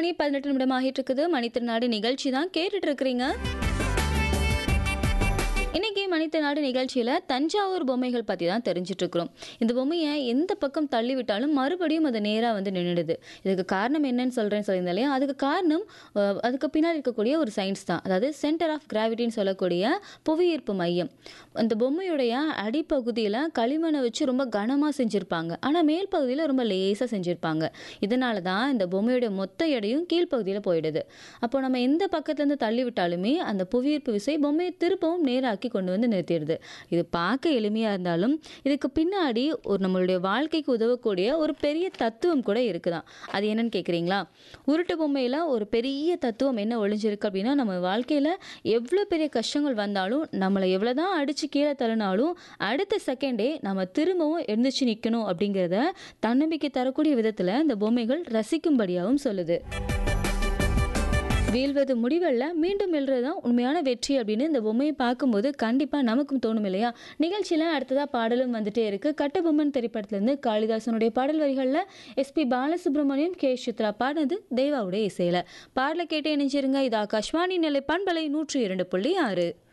மணி பதினெட்டு நிமிடம் ஆகிட்டு இருக்குது மணித்திருநாடு நிகழ்ச்சி தான் கேட்டுட்டு இருக்கிறீங்க இன்னைக்கு மனிதநாடு நிகழ்ச்சியில் தஞ்சாவூர் பொம்மைகள் பற்றி தான் தெரிஞ்சுட்டு இருக்கிறோம் இந்த பொம்மையை எந்த பக்கம் தள்ளி விட்டாலும் மறுபடியும் அது நேராக வந்து நின்றுடுது இதுக்கு காரணம் என்னன்னு சொல்கிறேன்னு சொல்லியிருந்தேன் இல்லையா அதுக்கு காரணம் அஹ், அதுக்கு பின்னாடி இருக்கக்கூடிய ஒரு சயின்ஸ் தான் அதாவது சென்டர் ஆஃப் கிராவிட்டின்னு சொல்லக்கூடிய புவியீர்ப்பு மையம் அந்த பொம்மையுடைய அடிப்பகுதியில் களிமண்ணை வச்சு ரொம்ப கனமாக செஞ்சுருப்பாங்க ஆனால் மேல் பகுதியில் ரொம்ப லேசாக செஞ்சுருப்பாங்க இதனால தான் இந்த பொம்மையுடைய மொத்த எடையும் கீழ்ப்பகுதியில் போயிடுது அப்போ நம்ம எந்த பக்கத்துலேருந்து தள்ளி விட்டாலுமே அந்த புவியீர்ப்பு விசை பொம்மையை திருப்பவும் நேராக்கி கொண்டு வந்து நிறுத்திடுது இது பார்க்க எளிமையாக இருந்தாலும் இதுக்கு பின்னாடி ஒரு நம்மளுடைய வாழ்க்கைக்கு உதவக்கூடிய ஒரு பெரிய தத்துவம் கூட இருக்குதாம் அது என்னன்னு கேட்குறீங்களா உருட்டு பொம்மையில் ஒரு பெரிய தத்துவம் என்ன ஒளிஞ்சிருக்கு அப்படின்னா நம்ம வாழ்க்கையில் எவ்வளோ பெரிய கஷ்டங்கள் வந்தாலும் நம்மளை எவ்வளோ தான் அடித்து கீழே தள்ளினாலும் அடுத்த செகண்டே நம்ம திரும்பவும் எழுந்திரிச்சு நிற்கணும் அப்படிங்கிறத தன்னம்பிக்கை தரக்கூடிய விதத்தில் இந்த பொம்மைகள் ரசிக்கும்படியாகவும் சொல்லுது வீழ்வது முடிவல்ல மீண்டும் வெல்றது தான் உண்மையான வெற்றி அப்படின்னு இந்த பொம்மையை பார்க்கும்போது கண்டிப்பாக நமக்கும் தோணும் இல்லையா நிகழ்ச்சியில் அடுத்ததாக பாடலும் வந்துட்டே இருக்கு கட்டபொம்மன் திரைப்படத்திலேருந்து காளிதாசனுடைய பாடல் வரிகளில் எஸ்பி பாலசுப்ரமணியம் கே சித்ரா பாடினது தேவாவுடைய இசையில் பாடலை கேட்டு இணைஞ்சிருங்க இது ஆகாஷ்வாணி நிலை பண்பலை நூற்றி இரண்டு புள்ளி ஆறு